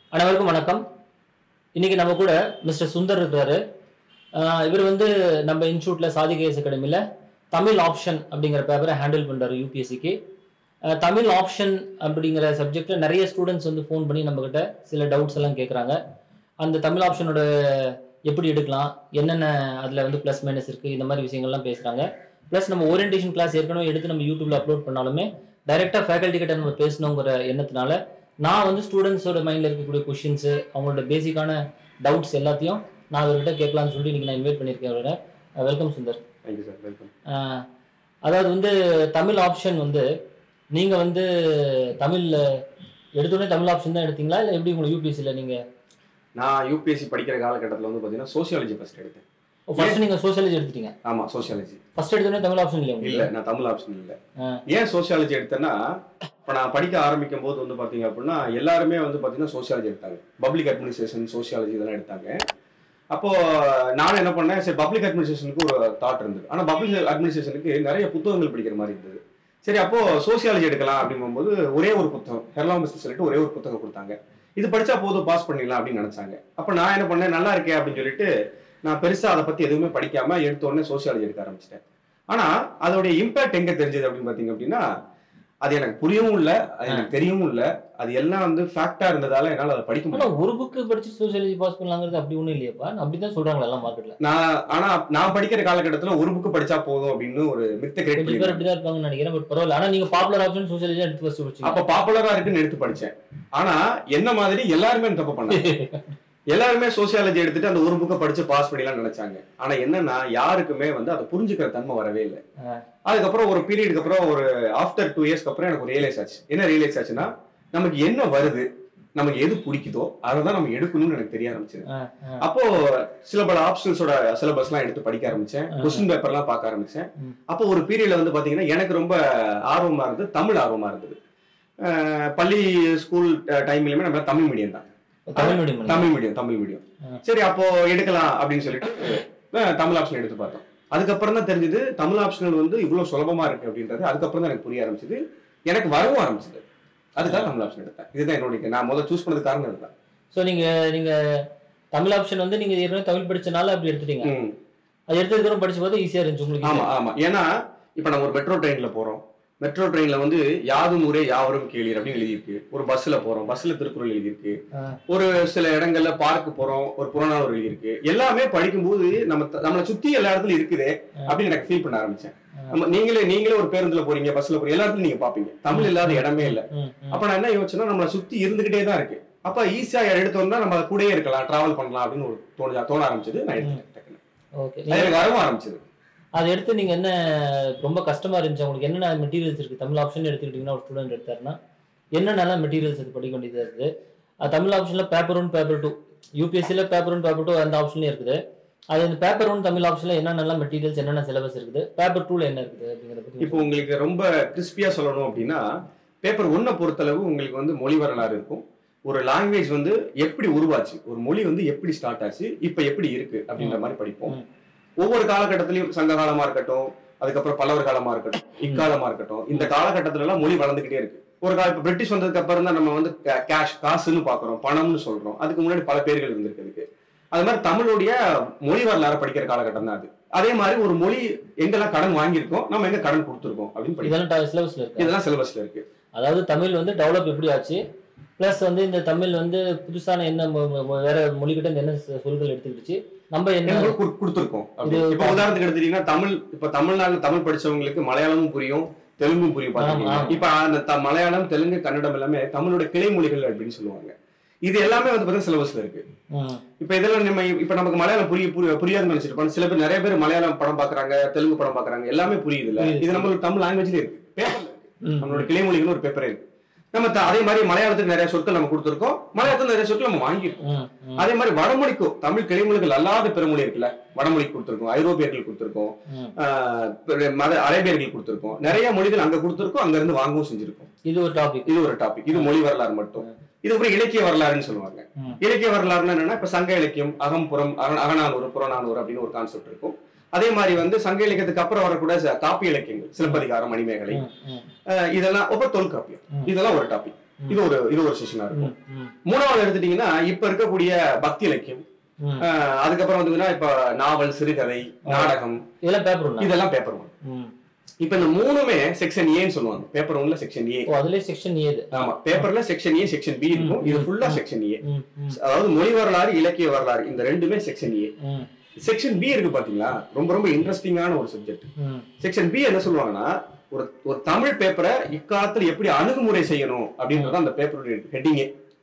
அனைவருக்கும் வணக்கம் இன்னைக்கு நம்ம கூட மிஸ்டர் சுந்தர் இருக்கிறாரு ஆஹ் இவர் வந்து நம்ம இன்ஸ்டியூட்ல சாதிகேஎஸ் அகாடமியில் தமிழ் ஆப்ஷன் அப்படிங்கிற பேப்பரை ஹேண்டில் பண்றாரு யூபிஎஸ்சிக்கு தமிழ் ஆப்ஷன் அப்படிங்கிற சப்ஜெக்ட்ல நிறைய ஸ்டூடெண்ட்ஸ் வந்து ஃபோன் பண்ணி நம்ம கிட்ட சில டவுட்ஸ் எல்லாம் கேட்குறாங்க அந்த தமிழ் ஆப்ஷனோட எப்படி எடுக்கலாம் என்னென்ன அதில் வந்து ப்ளஸ் மைனஸ் இருக்குது இந்த மாதிரி விஷயங்கள்லாம் பேசுகிறாங்க ப்ளஸ் நம்ம ஓரியன்டேஷன் கிளாஸ் ஏற்கனவே எடுத்து நம்ம யூடியூப்ல அப்லோட் பண்ணாலுமே டைரெக்டாக ஃபேக்கல்ட்டி கிட்ட நம்ம பேசணுங்கிற எண்ணத்தினால நான் வந்து ஸ்டூடெண்ட்ஸோட மைண்டில் இருக்கக்கூடிய கொஷின்ஸு அவங்களோட பேசிக்கான டவுட்ஸ் எல்லாத்தையும் நான் அவர்கிட்ட கேட்கலாம்னு சொல்லிட்டு இன்னைக்கு நான் இன்வைட் பண்ணியிருக்கேன் அவரோட welcome Sundar thank you sir welcome அஹ் அதாவது வந்து தமிழ் ஆப்ஷன் வந்து நீங்கள் வந்து தமிழில் எடுத்தோடனே தமிழ் ஆப்ஷன் தான் எடுத்தீங்களா இல்லை எப்படி உங்களுக்கு யூபிஎஸ்சியில் நீங்கள் நான் யூபிஎஸ்சி படிக்கிற காலகட்டத்தில் வந்து பார்த்தீங்கன்னா சோசியாலஜி ஃபர்ஸ்ட் எடுத்தேன் ஃபர்ஸ்ட் நீங்கள் சோசியாலஜி எடுத்துட்டீங்க ஆமாம் சோசியாலஜி ஃபர்ஸ்ட் எடுத்தோடனே தமிழ் ஆப்ஷன் இல்லையா உங்களுக்கு இல்லை நான் தமிழ் ஆப்ஷன் இல்லை ஆ. ஏன் சோசியாலஜி எடுத்தேன்னா இப்போ நான் படிக்க ஆரம்பிக்கும் போது வந்து பார்த்தீங்க அப்படின்னா எல்லாருமே வந்து பார்த்தீங்கன்னா சோசியாலஜி எடுத்தாங்க பப்ளிக் அட்மினிஸ்ட்ரேஷன் சோசியாலஜி இதெல்லாம் எடுத்தாங்க அப்போ நானும் என்ன பண்ணேன் சரி பப்ளிக் அட்மினிஸ்ட்ரேஷனுக்கு ஒரு தாட் இருந்தது ஆனால் பப்ளிக் அட்மினிஸ்ட்ரேஷனுக்கு நிறைய புத்தகங்கள் படிக்கிற மாதிரி இருந்தது சரி அப்போ சோசியாலஜி எடுக்கலாம் அப்படிங்கும்போது ஒரே ஒரு புத்தகம் ஹெர்லாமஸ் சொல்லிட்டு ஒரே ஒரு புத்தகம் கொடுத்தாங்க இது படிச்சா போதும் பாஸ் பண்ணிடலாம் அப்படின்னு நினைச்சாங்க அப்போ நான் என்ன பண்ணேன் நல்லா இருக்கே அப்படின்னு சொல்லிட்டு நான் பெருசா அதை பத்தி எதுவுமே படிக்காம எடுத்த உடனே சோசியாலஜி எடுக்க ஆரம்பிச்சிட்டேன் ஆனா அதோடைய இம்பாக்ட் எங்க தெரிஞ்சது அப்படின்னு பாத்தீங்க அப்படின்னா அது எனக்கு புரியவும் இல்ல அது எனக்கு தெரியவும் இல்ல அது எல்லாம் வந்து ஃபேக்டா இருந்ததால என்னால அதை படிக்க முடியல ஆனால் ஒரு புக்கு படிச்சு சோசியாலஜி பாஸ் பண்ணலாங்கிறது அப்படி ஒன்றும் இல்லையாப்பா அப்படி தான் சொல்கிறாங்களா எல்லாம் மார்க்கெட்டில் நான் ஆனா நான் படிக்கிற காலகட்டத்துல ஒரு புக்கு படிச்சா போதும் அப்படின்னு ஒரு மித்த கிரியேட் கொஞ்சம் பேர் பண்ணி அப்படி தான் இருப்பாங்கன்னு நினைக்கிறேன் பட் பரவாயில்ல ஆனால் நீங்கள் பாப்புலர் ஆப்ஷன் சோசியாலஜி எடுத்து ஃபர்ஸ்ட் படிச்சீங்க அப்ப பாப்புலரா இருக்குன்னு எடுத்து படிச்சேன் ஆனா என்ன மாதிரி எல்லாருமே தப்பு பண்ணாங்க எல்லாருமே சோசியாலஜி எடுத்துட்டு அந்த ஒரு புக்கை படிச்சு பாஸ் பண்ணிடலாம் நினைச்சாங்க ஆனா என்னன்னா யாருக்குமே வந்து அதை புரிஞ்சுக்கிற தன்மை வரவே இல்லை ஆ. அதுக்கப்புறம் ஒரு பீரியடுக்கு அப்புறம் ஒரு ஆஃப்டர் டூ இயர்ஸ்க்கு அப்புறம் எனக்கு ரியலைஸ் ஆச்சு என்ன ரியலைஸ் ஆச்சுன்னா நமக்கு என்ன வருது நமக்கு எது பிடிக்குதோ அதை தான் நம்ம எடுக்கணும்னு எனக்கு தெரிய ஆரம்பிச்சது ஆ, ஆ. அப்போ சில பல ஆப்ஷன்ஸோட சிலபஸ்லாம் எடுத்து படிக்க ஆரம்பிச்சேன் ஆ. கொஸ்டின் பேப்பர்லாம் பார்க்க ஆரம்பிச்சேன் ம். அப்போ ஒரு பீரியட்ல வந்து பாத்தீங்கன்னா எனக்கு ரொம்ப ஆர்வமா இருந்தது தமிழ் ஆர்வமா இருந்தது அஹ் பள்ளி ஸ்கூல் டைம்லயுமே நம்ம தமிழ் மீடியம் தான் Tamil medium Tamil medium Tamil medium ஆ. சரி அப்போ எடுக்கலாம் அப்படின்னு சொல்லிட்டு அஹ் தமிழ் ஆப்ஷன் எடுத்து பார்த்தோம் அதுக்கப்புறம் தான் தெரிஞ்சது தமிழ் ஆப்ஷனல் வந்து இவ்வளவு சுலபமா இருக்கு அப்படின்றது அதுக்கப்புறம் தான் எனக்கு புரிய ஆரம்பிச்சது எனக்கு வரவும் ஆரம்பிச்சது அதுக்காக தமிழ் ஆப்ஷன் எடுத்தேன் இதுதான் என்னுடைய நான் முதல்ல சூஸ் பண்ணது காரணம் இதுதான் ஸோ நீங்கள் நீங்கள் தமிழ் ஆப்ஷன் வந்து நீங்கள் ஏற்கனவே தமிழ் படிச்சனால அப்படி எடுத்துட்டீங்க ம். அது எடுத்ததுக்கு படிச்ச போது ஈஸியாக இருந்துச்சு உங்களுக்கு ஆமா ஆமா ஏன்னா இப்ப நம்ம ஒரு மெட்ரோ ட்ரெயின்ல போறோம் மெட்ரோ ட்ரெயின்ல வந்து யாதும் ஊரே யாவரும் கேளீர் அப்படின்னு எழுதியிருக்கு ஒரு பஸ்ல போறோம் பஸ்ல திருக்குறள் எழுதியிருக்கு ஆ. ஒரு சில இடங்கள்ல பார்க்கு போறோம் ஒரு புறநானூறு எழுதியிருக்கு எல்லாமே படிக்கும்போது நம்ம த- நம்மளை சுத்தி எல்லா இடத்துலயும் இருக்குதே அப்படின்னு எனக்கு ஃபீல் பண்ண ஆரம்பிச்சேன் ஆ. நம்ம நீங்களே நீங்களே ஒரு பேருந்துல போறீங்க பஸ்ல போறீங்க எல்லா இடத்துலயும் நீங்க பாப்பீங்க தமிழ் இல்லாத இடமே இல்ல ம், ம். அப்ப நான் என்ன யோசிச்சேன்னா நம்மளை சுத்தி இருந்துகிட்டே தான் இருக்கு அப்ப ஈஸியா எடுத்தோம்னா நம்ம அது கூடயே இருக்கலாம் டிராவல் பண்ணலாம் அப்படின்னு ஒரு தோண தோண ஆரம்பிச்சது நான் எடுத்துட்டேன் டக்குன்னு. ஓகே அது எனக்கு வரவும் ஆரம்பிச்சது அதை எடுத்து நீங்கள் என்ன ரொம்ப கஷ்டமாக இருந்துச்சு உங்களுக்கு என்னென்ன மெட்டீரியல்ஸ் இருக்குது தமிழ் ஆப்ஷன் எடுத்துக்கிட்டிங்கன்னா ஒரு ஸ்டூடெண்ட் எடுத்தாருன்னா என்னென்னலாம் மெட்டீரியல்ஸ் இது படிக்க வேண்டியதாக இருக்குது அது தமிழ் ஆப்ஷனில் பேப்பர் ஒன் பேப்பர் டூ யூபிஎஸ்சியில் பேப்பர் ஒன் பேப்பர் டூ அந்த ஆப்ஷன்லேயும் இருக்குது அது இந்த பேப்பர் ஒன் தமிழ் ஆப்ஷனில் என்னென்னலாம் மெட்டீரியல்ஸ் என்னென்ன சிலபஸ் இருக்குது பேப்பர் டூவில் என்ன இருக்குது அப்படிங்கிறத பற்றி இப்போ உங்களுக்கு ரொம்ப கிறிஸ்பியா சொல்லணும் அப்படின்னா பேப்பர் ஒன்னை பொறுத்தளவு உங்களுக்கு வந்து மொழி வரலாறு இருக்கும் ஒரு லாங்குவேஜ் வந்து எப்படி உருவாச்சு ஒரு மொழி வந்து எப்படி ஸ்டார்ட் ஆச்சு இப்போ எப்படி இருக்கு அப்படின்ற மாதிரி படிப்போம் ம். ஒவ்வொரு காலகட்டத்திலையும் சங்க காலமா இருக்கட்டும் அதுக்கப்புறம் பல்லவர் காலமா இருக்கட்டும் இக்காலமா இருக்கட்டும் இந்த காலகட்டத்துல எல்லாம் மொழி வளர்ந்துகிட்டே இருக்கு ஒரு கால இப்போ பிரிட்டிஷ் வந்ததுக்கு அப்புறம் தான் நம்ம வந்து கேஷ் காசுன்னு பாக்குறோம் பணம்னு சொல்றோம் அதுக்கு முன்னாடி பல பேர்கள் இருந்திருக்கு அதுக்கு அது மாதிரி தமிழுடைய மொழி வரலாறு படிக்கிற காலகட்டம் தான் அது அதே மாதிரி ஒரு மொழி எங்கெல்லாம் கடன் வாங்கியிருக்கோம் நம்ம எங்க கடன் கொடுத்துருக்கோம் அப்படின்னு படிப்போம் இதெல்லாம் சிலபஸில் இருக்குது இதெல்லாம் சிலபஸ்ல இருக்கு அதாவது தமிழ் வந்து டெவலப் எப்படி ஆச்சு ப்ளஸ் வந்து இந்த தமிழ் வந்து புதுசான என்ன மொ- மொ- வேற மொழிகிட்ட இருந்து என்ன சொ- சொற்கள் எடுத்துக்கிடுச்சு நம்ம என்ன எங்களுக்கு குடு- கொடுத்திருக்கோம் அப்படி. இது- இப்ப உதாரணத்துக்கு எடுத்துட்டீங்கன்னா தமிழ் இப்ப தமிழ்நாட்டுல தமிழ் படிச்சவங்களுக்கு மலையாளமும் புரியும் தெலுங்கும் புரியும் பாத்தீங்கன்னா ஆமா. இப்ப அந்த த- மலையாளம் தெலுங்கு கன்னடம் எல்லாமே தமிழோட கிளை மொழிகள் அப்படின்னு சொல்லுவாங்க இது எல்லாமே வந்து பாத்தீங்கன்னா சிலபஸ்ல இருக்கு ம், இப்ப இதெல்லாம் நம்ம இப்ப நமக்கு மலையாளம் புரிய புரிய- புரியாதுன்னு நினைச்சிருப்பாங்க சில பேர் நிறைய பேர் மலையாளம் படம் பாக்குறாங்க தெலுங்கு படம் பாக்குறாங்க எல்லாமே புரியுது இல்ல புரியுது. இது நம்மளுக்கு தமிழ் லாங்குவேஜ்ல இருக்கு பேப்பர்ல இருக்கு ம். நம்மளோட கிளை மொழிகள் ஒரு பேப்பர் இருக்கு நம்ம த- அதே மாதிரி மலையாளத்துக்கு நிறைய சொற்கள் நம்ம கொடுத்திருக்கோம் மலையாளத்துக்கு நிறைய சொற்கள் நம்ம வாங்கியிருக்கோம் ம், ம், அதே மாதிரி வடமொழிக்கும் தமிழ் கிளைமொழிகள் அல்லாத பிறமொழி இருக்குல்ல வடமொழிக்கு கொடுத்துருக்கோம் ஐரோப்பியர்கள் கொடுத்துருக்கோம் ம். ஆஹ் பிற- மத அரேபியர்கள் கொடுத்துருக்கோம் நிறைய மொழிகள் அங்க கொடுத்துருக்கோம் அங்க இருந்து வாங்கவும் செஞ்சிருக்கோம் இது ஒரு டாபிக் இது ஒரு டாபிக் இது மொழி வரலாறு மட்டும் இது அப்புறம் இலக்கிய வரலாறுன்னு சொல்லுவாங்க ம். இலக்கிய வரலாறுனா என்னன்னா இப்ப சங்க இலக்கியம் அகம் புறம் அக- அகநானூறு புறநானூறு அப்படின்னு ஒரு கான்செப்ட் இருக்கும் அதே மாதிரி வந்து சங்க இலக்கியத்துக்கு அப்புறம் வரக்கூடிய ச- காப்பிய இலக்கியங்கள் சிலப்பதிகாரம் மணிமேகலை ம், ம், ஆஹ் இதெல்லாம் ஒப்ப தொல்காப்பியம் ம். இதெல்லாம் ஒரு டாபிக் ம். இது ஒரு இது ஒரு செஷனா இருக்கும் ம், ம், மூணாவது எடுத்துட்டீங்கன்னா இப்ப இருக்கக்கூடிய பக்தி இலக்கியம் ம். ஆஹ் அதுக்கப்புறம் வந்துங்கன்னா இப்ப நாவல் சிறுகதை நாடகம் இதெல்லாம் பேப்பர் ஒண்ணா இதெல்லாம் பேப்பர் ஒன் ம். இப்ப இந்த மூணுமே செக்ஷன் ஏன்னு சொல்லுவாங்க பேப்பர் ஒன்ல செக்ஷன் ஏ ஓ அதுலயே செக்ஷன் ஏது ஆமா பேப்பர்ல செக்ஷன் ஏ செக்ஷன் பி இருக்கும் இது ம், ஃபுல்லா ம். செக்ஷன் ஏ ம், ம், அதாவது மொழி வரலாறு இலக்கிய வரலாறு இந்த ரெண்டுமே செக்ஷன் ஏ ம், செக்ஷன் பி இருக்கு பாத்தீங்களா ரொம்ப ரொம்ப இன்ட்ரெஸ்டிங்கான ஒரு சப்ஜெக்ட் ம், செக்ஷன் பி என்ன சொல்லுவாங்கன்னா ஒரு ஒரு தமிழ் பேப்பரை இக்காலத்துல எப்படி அணுகுமுறை செய்யணும் அப்படின்றது அந்த பேப்பருடைய ஹெட்டிங்கே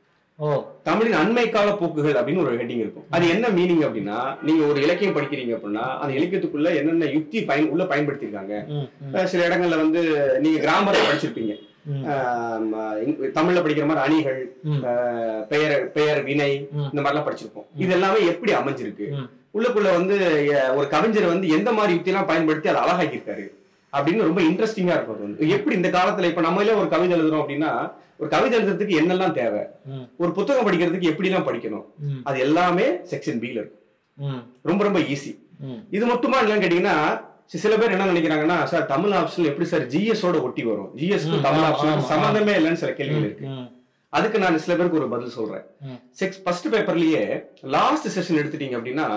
ஓ தமிழின் அண்மை கால போக்குகள் அப்படின்னு ஒரு ஹெட்டிங் இருக்கும் அது என்ன மீனிங் அப்படின்னா நீங்க ஒரு இலக்கியம் படிக்கிறீங்க அப்படின்னா அந்த இலக்கியத்துக்குள்ள என்னென்ன யுக்தி பயன் உள்ள பயன்படுத்தியிருக்காங்க ம், ம், அஹ் சில இடங்கள்ல வந்து நீங்க கிராமரை படிச்சிருப்பீங்க ம், ஆம், இங்க- தமிழ்ல படிக்கிற மாதிரி அணிகள் ம், அஹ் பெயர் பெயர் வினை ம். இந்த மாதிரிலாம் படிச்சிருப்போம் இது எல்லாமே எப்படி அமைஞ்சிருக்கு ம். உள்ளுக்குள்ள வந்து அஹ், ஒரு கவிஞர் வந்து எந்த மாதிரி யுக்தியெல்லாம் பயன்படுத்தி அதை அழகாக்கியிருக்காரு அப்படின்னு ரொம்ப இன்ட்ரெஸ்டிங்கா இருக்கும் அது வந்து எப்படி இந்த காலத்துல இப்ப நம்மளே ஒரு கவிதை எழுதுறோம் அப்படின்னா ஒரு கவிதை எழுதுறதுக்கு என்னெல்லாம் தேவை ம், ஒரு புத்தகம் படிக்கிறதுக்கு எப்படிலாம் படிக்கணும் ம், அது எல்லாமே செக்ஷன் பில இருக்கும் ம், ரொம்ப ரொம்ப ஈஸி ம். இது மட்டுமா இல்லைன்னு கேட்டீங்கன்னா சி- சில பேர் என்ன நினைக்கிறாங்கன்னா சார் தமிழ் ஆப்ஷன் எப்படி சார் ஜிஎஸ் ஓட ஒட்டி வரும் ஜிஎஸ்க்கு ம், தமிழ் ஆமா, ஆப்ஷன் ஆமா, சம்பந்தமே இல்லைன்னு சில கேள்விகள் இருக்கு ம், அதுக்கு நான் சில பேருக்கு ஒரு பதில் சொல்றேன் ம். செக்ஸ் ஃபர்ஸ்ட் பேப்பர்லயே லாஸ்ட் செஷன் எடுத்துட்டீங்க அப்படின்னா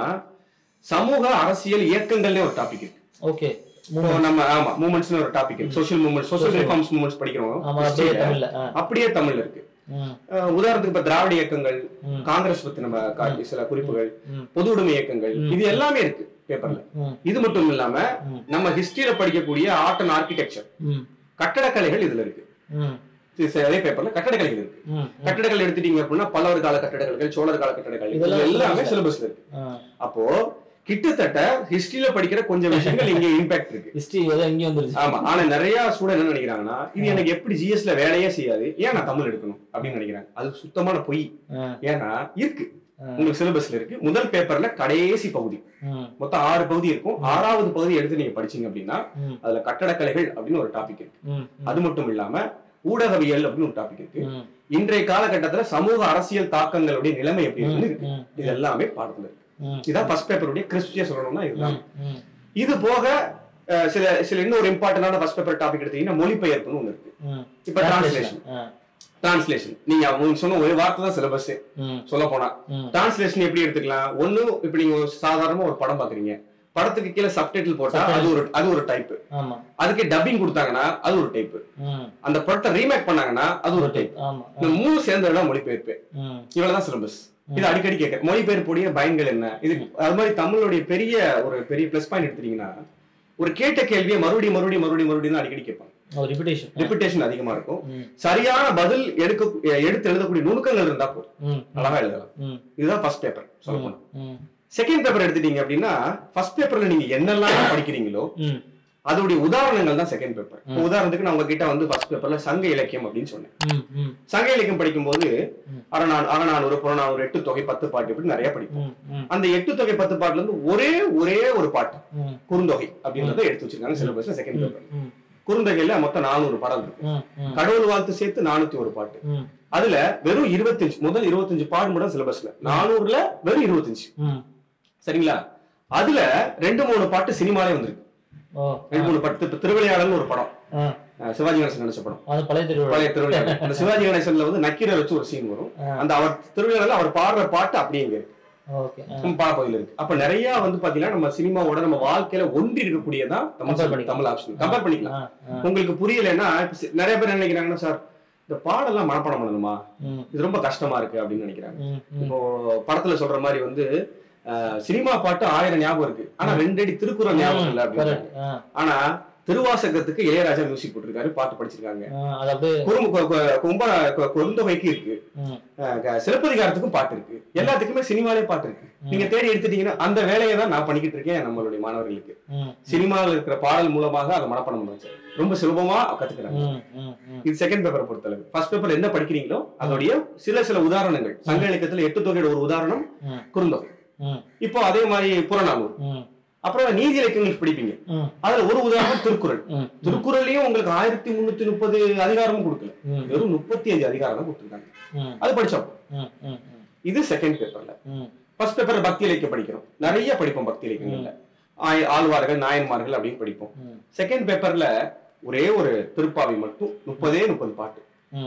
சமூக அரசியல் இயக்கங்கள்னே ஒரு டாபிக் இருக்கு ஓகே இப்போ நம்ம ஆமா மூமெண்ட்ஸ்னு ஒரு டாபிக் இருக்கு social movement social Social reforms movements படிக்கிறோம் ஆமா அப்படியே history-ல. தமிழ்ல ஆ, அப்படியே தமிழ்ல இருக்கு ம், அஹ் உதாரணத்துக்கு இப்ப திராவிட இயக்கங்கள் ம், காங்கிரஸ் பத்தி நம்ம காட்டி சில குறிப்புகள் ம், பொது உடைமை இயக்கங்கள் ம். இது எல்லாமே இருக்கு பேப்பர்ல ம், இது மட்டும் இல்லாம ம், நம்ம ஹிஸ்டரியில படிக்கக்கூடிய ஆர்ட் அண்ட் ஆர்கிடெக்சர் ம், கட்டடக்கலைகள் இதுல இருக்கு ம், இது ச- அதே பேப்பர்ல கட்டடக்கலைகள் இருக்கு ம், ம். கட்டடக்கலை எடுத்துட்டீங்க அப்படின்னா பல்லவர் கால கட்டடக்கலைகள் சோழர் கால கட்டடக்கலை இது இதெல்லாம் எல்லாமே syllabus-ல. சிலபஸ்ல இருக்கு ஆ, அப்போ கிட்டத்தட்ட ஹிஸ்டரியில படிக்கிற கொஞ்சம் விஷயங்கள் இங்க இம்பாக்ட் இருக்கு history ஏதோ இங்கேயும் வந்துருச்சு ஆமா ஆனா நிறைய ஸ்டூடெண்ட் என்ன நினைக்கிறாங்கன்னா இது எனக்கு எப்படி ஜிஎஸ்ல வேலையே செய்யாது ஏன் நான் தமிழ் எடுக்கணும் அப்படின்னு நினைக்கிறாங்க அது சுத்தமான பொய் ஆ, ஏன்னா இருக்கு ஆ, உங்களுக்கு சிலபஸ்ல இருக்கு முதல் பேப்பர்ல கடைசி பகுதி ம், மொத்தம் ஆறு பகுதி இருக்கும் ஆறாவது பகுதி எடுத்து நீங்க படிச்சீங்க அப்படின்னா ம், அதுல கட்டடக்கலைகள் அப்படின்னு ஒரு டாபிக் இருக்கு ம், அது மட்டும் இல்லாம ஊடகவியல் அப்படின்னு ஒரு டாபிக் இருக்கு ம், இன்றைய காலகட்டத்துல சமூக அரசியல் தாக்கங்களுடைய நிலைமை எப்படி ம், இருக்குன்னு இருக்கு ம், இது எல்லாமே பாடத்துல இருக்கு ம், இதான் ஃபர்ஸ்ட் பேப்பருடைய கிறிஸ்டியா சொல்லணும்னா இதுதான் ம், ம், இது போக அஹ், சில சில இன்னொரு இம்பார்ட்டன்டான ஃபர்ஸ்ட் பேப்பர் டாபிக் எடுத்தீங்கன்னா மொழிபெயர்ப்புன்னு ஒண்ணு இருக்கு ம். இப்ப டிரான்ஸ்லேஷன் ஆ, டிரான்ஸ்லேஷன் நீங்க அவங்க சொன்ன ஒரு வார்த்தை தான் சிலபஸ் ம், சொல்ல போனா ம், டிரான்ஸ்லேஷன் எப்படி எடுத்துக்கலாம் ஒண்ணு இப்ப நீங்க ஒரு சாதாரணமா ஒரு படம் பாக்குறீங்க படத்துக்கு கீழே சப்டைட்டில் போட்டா அது ஒரு அது ஒரு டைப் ஆமா அதுக்கு டப்பிங் கொடுத்தாங்கன்னா அது ஒரு டைப் ம், அந்த படத்தை ரீமேக் பண்ணாங்கன்னா அது ஒரு டைப் ஆமா ஆ, இந்த மூணு சேர்ந்ததுதான் மொழிபெயர்ப்பு ம், இவ்வளவுதான் சிலபஸ் இது அடிக்கடி கேட்க மொழிபெயர்ப்புடைய பயன்கள் என்ன இது அது மாதிரி தமிழுடைய பெரிய ஒரு பெரிய பிளஸ் பாயிண்ட் எடுத்தீங்கன்னா ஒரு கேட்ட கேள்வியை மறுபடியும் மறுபடியும் மறுபடியும் மறுபடியும் தான் அடிக்கடி கேட்பாங்க ஓ ரிப்பிட்டேஷன் ரிப்பிட்டேஷன் அதிகமா இருக்கும் ம், சரியான பதில் எடுக்க எடுத்து எழுதக்கூடிய நுணுக்கங்கள் இருந்தா போதும் ம், அழகா எழுதலாம் ம், இதுதான் ஃபர்ஸ்ட் பேப்பர் சொல்ல போனா ம், செகண்ட் பேப்பர் எடுத்துட்டீங்க அப்படின்னா ஃபர்ஸ்ட் பேப்பர்ல நீங்க என்னெல்லாம் படிக்கிறீங்களோ ம், அதோடைய உதாரணங்கள் தான் செகண்ட் பேப்பர் ம். உதாரணத்துக்கு நான் உங்ககிட்ட வந்து ஃபர்ஸ்ட் பேப்பர்ல சங்க இலக்கியம் அப்படின்னு சொன்னேன் ம், ம், சங்க இலக்கியம் படிக்கும்போது ம். அறநானூறு அறநானூறு புறநானூறு எட்டு தொகை பத்து பாட்டு இப்படி நிறைய படிப்போம் ம், ம், அந்த எட்டு தொகை பத்து பாட்டுல இருந்து ஒரே ஒரே ஒரு பாட்டு ம், குறுந்தொகை அப்படின்றத எடுத்து வச்சிருக்காங்க சிலபஸ்ல செகண்ட் பேப்பர் ம், குறுந்தொகையில மொத்தம் நானூறு பாடல் இருக்கு ம், ம், கடவுள் வாழ்த்து சேர்த்து நானூத்தி ஒரு பாட்டு ம், அதுல வெறும் இருபத்தஞ்சு முதல் இருபத்தஞ்சு பாடு மட்டும் சிலபஸ்ல நானூறுல வெறும் இருபத்தஞ்சு ம். சரிங்களா அதுல ரெண்டு மூணு பாட்டு சினிமாலே வந்திருக்கு ஓ ரெண்டு மூணு பாட்டு இப்ப திருவிளையாடல்னு ஒரு படம் ஆ, அஹ் சிவாஜி கணேசன் நடிச்ச படம் அது பழைய திருவிழா பழைய திருவிளையாடல் அந்த சிவாஜி கணேசன்ல வந்து நக்கீரை வச்சு ஒரு சீன் வரும் ஆ. அந்த அவர் திருவிளையாடல அவர் பாடுற பாட்டு அப்படியே இங்க இருக்கு ஓகே ஆ, நம்ம பாப்பதில் இருக்கு அப்ப நிறைய வந்து பாத்தீங்கன்னா நம்ம சினிமாவோட நம்ம வாழ்க்கையில ஒன்றி இருக்கக்கூடியதான் Compare தமிழ் பண்ணிக்கலாம். தமிழ் ஆப்ஷன் கம்பேர் பண்ணிக்கலாம் ஆ, ஆ, உங்களுக்கு புரியலைன்னா இப்ப சி- நிறைய பேர் என்ன நினைக்கிறாங்கன்னா சார் இந்த பாடெல்லாம் மனப்பாடம் பண்ணணுமா ம், இது ரொம்ப கஷ்டமா இருக்கு அப்படின்னு நினைக்கிறாங்க ம், ம், இப்போ படத்துல சொல்ற மாதிரி வந்து அஹ், சினிமா பாட்டு ஆயிரம் ஞாபகம் இருக்கு ஆனா ரெண்டு அடி திருக்குறள் ஞாபகம் இல்ல அப்படின்னு correct. ஆ, ஆனா திருவாசகத்துக்கு இளையராஜா மியூசிக் போட்டிருக்காரு பாட்டு படிச்சிருக்காங்க ஆ, அது அப்படியே குறும்பு கொ- கொ- கும்ப கொ- குறுந்தொகைக்கு இருக்கு ம், அஹ், க- சிலப்பதிகாரத்துக்கும் பாட்டு இருக்கு எல்லாத்துக்குமே சினிமாலே பாட்டு இருக்கு ம். நீங்க தேடி எடுத்துட்டீங்கன்னா அந்த வேலையை தான் நான் பண்ணிக்கிட்டு இருக்கேன் நம்மளுடைய மாணவர்களுக்கு ம், சினிமாவில் இருக்கிற பாடல் மூலமாக அதை மனப்பாடம் பண்ண வச்சு ரொம்ப சுலபமா கத்துக்கிறாங்க ம், ம், ம், இது செகண்ட் பேப்பரை பொறுத்தளவு ஃபர்ஸ்ட் பேப்பர் என்ன படிக்கிறீங்களோ அதோடைய சில சில உதாரணங்கள் சங்க இலக்கியத்துல எட்டு தொகையோட ஒரு உதாரணம் ம், குறுந்தொகை ம், இப்போ அதே மாதிரி புறநானூறு ம், அப்புறம் நீதி இலக்கியங்கள் படிப்பீங்க ம், அதுல ஒரு உதாரணம் திருக்குறள் ம், திருக்குறள்லயும் உங்களுக்கு ஆயிரத்தி முன்னூத்தி முப்பது அதிகாரமும் கொடுக்கல ம், வெறும் முப்பத்தி அஞ்சு அதிகாரம் தான் கொடுத்துருக்காங்க ம், அது படிச்சோம் ம், ம், ம், இது செகண்ட் பேப்பர்ல ம், ஃபர்ஸ்ட் பேப்பர் பக்தி இலக்கியம் படிக்கிறோம் நிறைய படிப்போம் பக்தி இலக்கியங்கள்ல ஆய்- ஆழ்வார்கள் நாயன்மார்கள் அப்படின்னு படிப்போம் ம், செகண்ட் பேப்பர்ல ஒரே ஒரு திருப்பாவை மட்டும் முப்பதே முப்பது பாட்டு ம்,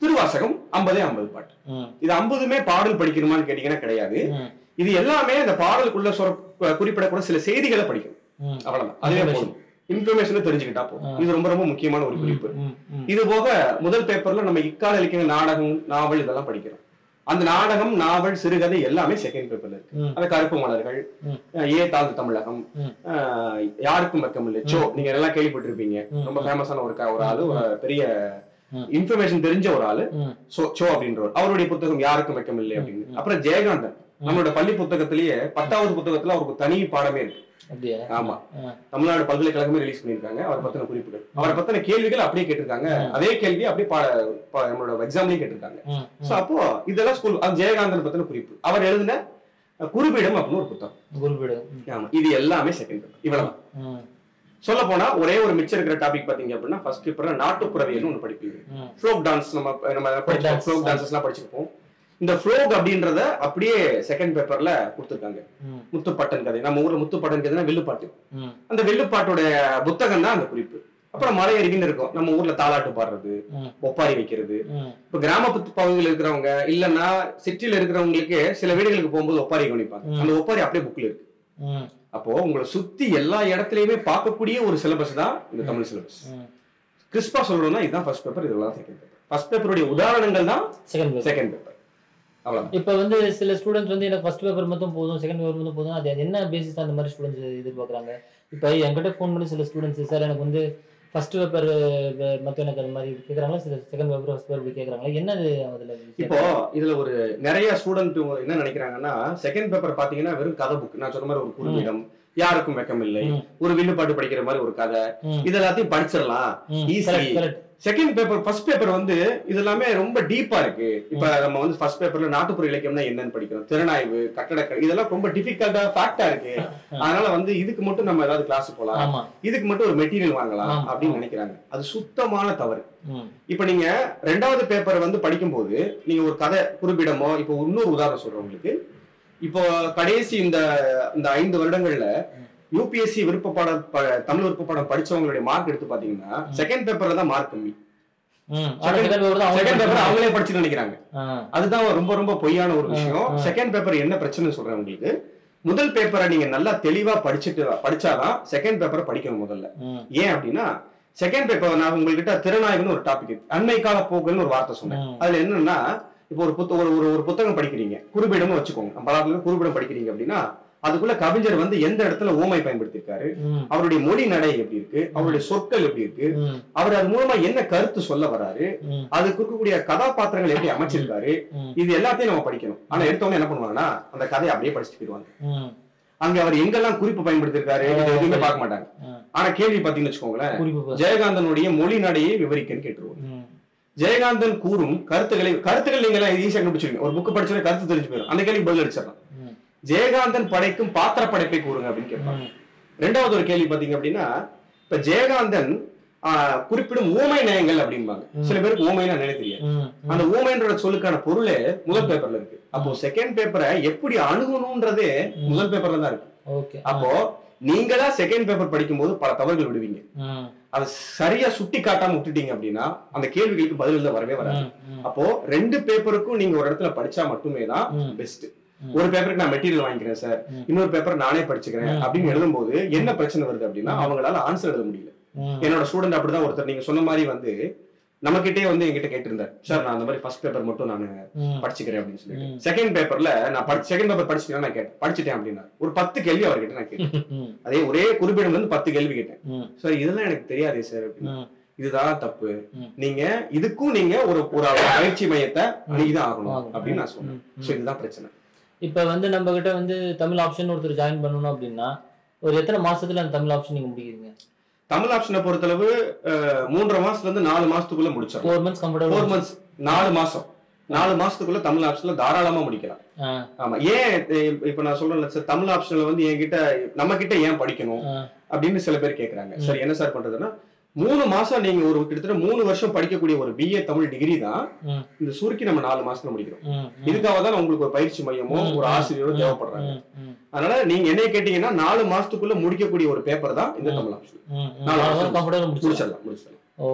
திருவாசகம் ஐம்பதே ஐம்பது பாட்டு ம், இது ஐம்பதுமே பாடல் படிக்கணுமான்னு கேட்டீங்கன்னா கிடையாது ம், இது எல்லாமே அந்த பாடலுக்குள்ள சொற குறிப்பிடக்கூட சில செய்திகளை படிக்கணும் ம், அவ்வளவுதான் அதுவே போதும் இன்ஃபர்மேஷனை தெரிஞ்சுக்கிட்டா போதும் இது ரொம்ப ரொம்ப முக்கியமான ஒரு குறிப்பு ம், ம், இது போக முதல் பேப்பர்ல நம்ம இக்கால இலக்கிய நாடகம் நாவல் இதெல்லாம் படிக்கிறோம் அந்த நாடகம் நாவல் சிறுகதை எல்லாமே செகண்ட் பேப்பர்ல இருக்கு ம். அந்த கருப்பு மலர்கள் ம். அஹ் ஏ தாழ்ந்து தமிழகம் ம். அஹ் யாருக்கும் வெக்கம் இல்லை சோ நீங்க எல்லாம் கேள்விப்பட்டிருப்பீங்க ம். ரொம்ப ஃபேமஸான ஒரு க- ஒரு ஆளு ஒரு பெரிய ம். இன்ஃபர்மேஷன் தெரிஞ்ச ஒரு ஆளு ம், சோ சோ அப்படின்றவர் அவருடைய புத்தகம் யாருக்கும் வெக்கம் இல்லை அப்படின்னு ம். அப்புறம் ஜெயகாந்தன் நம்மளோட பள்ளி புத்தகத்திலேயே பத்தாவது புத்தகத்துல அவருக்கு தனி பாடமே இருக்கு அப்படியா ஆமா ஆ, தமிழ்நாடு பல்கலைக்கழகமே ரிலீஸ் பண்ணிருக்காங்க அவரை பத்தின குறிப்புகள் அவரை பத்தின கேள்விகள் அப்படியே கேட்டிருக்காங்க ம். அதே கேள்வி அப்படியே பா- பா- நம்மளோட எக்ஸாம்லயும் கேட்டிருக்காங்க ம், சோ அப்போ இதெல்லாம் ஸ்கூல் அது ஜெயகாந்தன் பத்தின குறிப்பு அவர் எழுதின அஹ், குறுபீடம் அப்படின்னு ஒரு புத்தகம் குருபீடு ம், ஆமா இது எல்லாமே செகண்ட் பேப்பர் இவ்வளவுதான் ம், சொல்ல போனா ஒரே ஒரு மிச்சம் இருக்கிற டாபிக் பாத்தீங்க அப்படின்னா ஃபர்ஸ்ட் பேப்பர்ல நாட்டுப்புறவியல்னு ஒன்று படிப்பீங்க ம், ஃப்ளோக் டான்ஸ் நம்ம நம்ம படிச்சோம் dance. ஃப்ளோக் டான்சஸ் எல்லாம் படிச்சிருப்போம் இந்த ஃப்ளோக் அப்படின்றத அப்படியே செகண்ட் பேப்பர்ல கொடுத்துருக்காங்க ம், முத்துப்பட்டன் கதை நம்ம ஊர்ல முத்துப்பட்டன் கதைனா வில்லுப்பாட்டு ம், அந்த வில்லுப்பாட்டோட புத்தகம் தான் அந்த குறிப்பு அப்புறம் மலை அருகின்னு இருக்கும் நம்ம ஊர்ல தாலாட்டு பாடுறது ம், ஒப்பாரி வைக்கிறது ம், இப்ப கிராமத்து பகுதியில் இருக்கிறவங்க இல்லைன்னா சிட்டில இருக்கிறவங்களுக்கு சில வீடுகளுக்கு போகும்போது ஒப்பாரி கவனிப்பாங்க ம். அந்த ஒப்பாரி அப்படியே புக்ல இருக்கு ம், அப்போ உங்களை சுத்தி எல்லா இடத்துலயுமே பார்க்கக்கூடிய ஒரு சிலபஸ் தான் இந்த தமிழ் சிலபஸ் ம். கிறிஸ்பா சொல்லணும்னா இதுதான் ஃபர்ஸ்ட் பேப்பர் இதெல்லாம் செகண்ட் பேப்பர் ஃபர்ஸ்ட் பேப்பருடைய உதாரணங்கள் தான் செகண்ட் பேப்பர் செகண்ட் பேப்பர் அவ்வளவுதான் இப்போ வந்து சில ஸ்டூடெண்ட்ஸ் வந்து எனக்கு ஃபர்ஸ்ட் பேப்பர் மட்டும் போதும் செகண்ட் பேப்பர் மட்டும் போதும் அது அது என்ன பேசிஸ் அந்த மாதிரி ஸ்டூடெண்ட்ஸ் எதிர்பார்க்குறாங்க இப்போ என்கிட்ட ஃபோன் பண்ணி சில ஸ்டூடெண்ட்ஸ் சார் எனக்கு வந்து ஃபர்ஸ்ட் பேப்பர் மட்டும் எனக்கு அது மாதிரி கேட்குறாங்களா சில செகண்ட் பேப்பர் ஃபர்ஸ்ட் பேப்பர் கேட்குறாங்களா என்னது அதில் இப்போ இதுல ஒரு நிறைய ஸ்டூடெண்ட் என்ன நினைக்கிறாங்கன்னா செகண்ட் பேப்பர் பாத்தீங்கன்னா வெறும் கதை புக் நான் சொன்ன மாதிரி ஒரு குறும்பிடம் யாருக்கும் வெக்கம் இல்லை ம். ஒரு வில்லுப்பாட்டு படிக்கிற மாதிரி ஒரு கதை இது எல்லாத்தையும் படிச்சிடலாம் easy. Correct correct second paper first paper வந்து இது எல்லாமே ரொம்ப டீப்பா இருக்கு இப்ப நம்ம வந்து ஃபர்ஸ்ட் பேப்பர்ல நாட்டுப்புற இலக்கியம்னா என்னன்னு படிக்கிறோம் திறனாய்வு கட்டடக்கலை இதெல்லாம் ரொம்ப டிஃபிகல்ட்டா ஃபேக்டா இருக்கு அதனால வந்து இதுக்கு மட்டும் நம்ம ஏதாவது கிளாஸ் போலாம் ஆமா இதுக்கு மட்டும் ஒரு மெட்டீரியல் வாங்கலாம் ஆமா. அப்படின்னு நினைக்கிறாங்க அது சுத்தமான தவறு ம் இப்ப நீங்க ரெண்டாவது பேப்பர் வந்து படிக்கும்போது நீங்க ஒரு கதை குறிப்பிடமோ இப்போ இன்னொரு உதாரணம் சொல்றேன் உங்களுக்கு இப்போ கடைசி இந்த இந்த ஐந்து வருடங்கள்ல யூபிஎஸ்சி விருப்ப பாடம் ப- தமிழ் விருப்ப பாடம் படிச்சவங்களுடைய மார்க் எடுத்து பாத்தீங்கன்னா செகண்ட் பேப்பர்ல தான் மார்க் கம்மி ம் Second- செகண்ட் பேப்பர் தான் செகண்ட் பேப்பர் அவங்க அவங்களே படிச்சு நினைக்கிறாங்க அதுதான் ரொம்ப ரொம்ப பொய்யான ஒரு விஷயம் ஆ, ஆ. செகண்ட் பேப்பர் என்ன பிரச்சனை சொல்றேன் உங்களுக்கு முதல் பேப்பரை நீங்க நல்லா தெளிவா படிச்சுட்டு படிச்சாதான் செகண்ட் பேப்பரை படிக்கணும் முதல்ல ம் ஏன் அப்படின்னா செகண்ட் பேப்பர் நான் உங்ககிட்ட திறனாய்வுன்னு ஒரு டாபிக் அண்மை கால போக்குன்னு ஒரு வார்த்தை சொன்னேன் ம். அதுல என்னன்னா இப்போ ஒரு புத்த ஒரு ஒரு ஒரு புத்தகம் படிக்கிறீங்க குறுபிடமும் வச்சுக்கோங்க நம்ம பலாத்துல குறுபிடம் படிக்கிறீங்க அப்படின்னா அதுக்குள்ள கவிஞர் வந்து எந்த இடத்துல ஓமை பயன்படுத்தியிருக்காரு ம் அவருடைய மொழி நடை எப்படி இருக்கு அவருடைய சொற்கள் எப்படி இருக்கு ம் அவர் அது மூலமா என்ன கருத்து சொல்ல வராரு ம் அதுக்கு இருக்கக்கூடிய கதாபாத்திரங்கள் எப்படி அமைச்சிருக்காரு ம் இது எல்லாத்தையும் நம்ம படிக்கணும் ஆனா எடுத்தவொடனே என்ன பண்ணுவாங்கன்னா அந்த கதையை அப்படியே படிச்சுட்டு போயிடுவாங்க ம் அங்க அவர் எங்கெல்லாம் குறிப்பு பயன்படுத்தியிருக்காரு இது எதுவுமே பார்க்க மாட்டாங்க ம். ஆனா கேள்வி பாத்தீங்கன்னு வச்சுக்கோங்களேன் குறிப்பு பாரு. ஜெயகாந்தனுடைய மொழி நடையை விவரிக்கன்னு கேட்டுருவோம் ம் ஜெயகாந்தன் கூறும் கருத்துக்களை கருத்துக்கள் நீங்க எல்லாம் ஈஸியா கண்டுபிடிச்சிருங்க ஒரு புக் படிச்சோட கருத்து தெரிஞ்சு போயிடும் அந்த கேள்வி பதில் அடிச்சிடலாம் ம் ஜெயகாந்தன் படைக்கும் பாத்திர படைப்பை கூறுங்க அப்படின்னு கேட்பாங்க ம் ரெண்டாவது ஒரு கேள்வி பாத்தீங்க அப்படின்னா இப்ப ஜெயகாந்தன் ஆஹ், குறிப்பிடும் ஊமை நயங்கள் அப்படிம்பாங்க ம். சில பேருக்கு ஊமைன்னா நினைவு தெரியாது ம் அந்த ஊமைன்ற சொல்லுக்கான பொருளே முதல் பேப்பர்ல இருக்கு அப்போ செகண்ட் பேப்பரை எப்படி அணுகணும்ன்றதே ம். முதல் பேப்பர்ல தான் இருக்கு ஓகே அப்போ நீங்களா செகண்ட் பேப்பர் படிக்கும்போது பல தவறுகள் விடுவீங்க ம் அதை சரியா சுட்டி காட்டாம விட்டுட்டீங்க அப்படின்னா அந்த கேள்விகளுக்கு பதில் எழுத வரவே வராது ம் ம் அப்போ ரெண்டு பேப்பருக்கும் நீங்க ஒரு இடத்துல படிச்சா மட்டுமே தான் ம். பெஸ்ட் ம். ஒரு பேப்பருக்கு நான் மெட்டீரியல் வாங்கிக்கிறேன் சார் ம். இன்னொரு பேப்பர் நானே படிச்சுக்கிறேன் ம். அப்படின்னு எழுதும்போது என்ன பிரச்சனை வருது அப்படின்னா ம். அவங்களால ஆன்சர் எழுத முடியல ம் என்னோட ஸ்டூடெண்ட் அப்படிதான் ஒருத்தர் நீங்க சொன்ன மாதிரி வந்து நம்ம கிட்டே வந்து என்கிட்ட கேட்டிருந்தார் சார் நான் அந்த மாதிரி ஃபர்ஸ்ட் பேப்பர் மட்டும் நான் ம் படிச்சுக்கிறேன் அப்படின்னு சொல்லிட்டு ம். செகண்ட் பேப்பர்ல நான் படி செகண்ட் பேப்பர் படிச்சுக்கிறேன் நான் கேட்டேன் படிச்சுட்டேன் அப்படின்னா ஒரு பத்து கேள்வி அவர்கிட்ட நான் கேட்டேன் ம் அதே ஒரே குறிப்பிடம் வந்து பத்து கேள்வி கேட்டேன் ம் சார் இதெல்லாம் எனக்கு தெரியாதே சார் அப்படின்னு ம் இதுதான் தப்பு ம். நீங்க இதுக்கும் நீங்க ஒரு ஒரு பயிற்சி மையத்தை அணுகிதான் ஆகணும் ஆகணும். அப்படின்னு நான் சொன்னேன் ம், ம். சோ இதுதான் பிரச்சனை இப்போ வந்து நம்ம கிட்ட வந்து தமிழ் ஆப்ஷன் ஒருத்தர் ஜாயின் பண்ணணும் அப்படின்னா ஒரு எத்தனை மாசத்துல அந்த தமிழ் ஆப்ஷன் நீங்க முடிக்கிறீங்க தமிழ் ஆப்ஷனை பொறுத்தளவு அஹ், மூன்றரை மாசத்துல இருந்து நாலு மாசத்துக்குள்ள முடிச்சிடலாம் four months four comfortable months நாலு மாசம் நாலு மாசத்துக்குள்ள தமிழ் ஆப்ஷன்ல தாராளமா முடிக்கலாம் ஆ ஆமா ஏன் இப்ப- இப்ப நான் சொல்றேன்ல சார் தமிழ் ஆப்ஷன்ல வந்து என்கிட்ட நம்ம கிட்ட ஏன் படிக்கணும் ஆ அப்படின்னு சில பேர் கேக்குறாங்க ம். சார் என்ன சார் பண்றதுன்னா மூணு மாசம் நீங்க ஒரு கிட்டத்தட்ட மூணு வருஷம் படிக்கக்கூடிய ஒரு பிஏ தமிழ் டிகிரி தான் ம். இந்த சுருக்கி நம்ம நாலு மாசத்துல முடிக்கிறோம் ம் ம். இதுக்காக தான் உங்களுக்கு ஒரு பயிற்சி மையமோ ம், ஒரு ம், ஆசிரியரோ ம், தேவைப்படுறாங்க ம், ம், அதனால நீங்க என்னைய கேட்டீங்கன்னா நாலு மாசத்துக்குள்ள முடிக்கக்கூடிய ஒரு பேப்பர் தான் இந்த ம். தமிழ் ஆப்ஷன் ம், ம். நாலு அவ்வளவுதான் option. comfortable முடிச்சிடலாம். முடிச்சிடலாம் முடிச்சிடலாம் ஓகே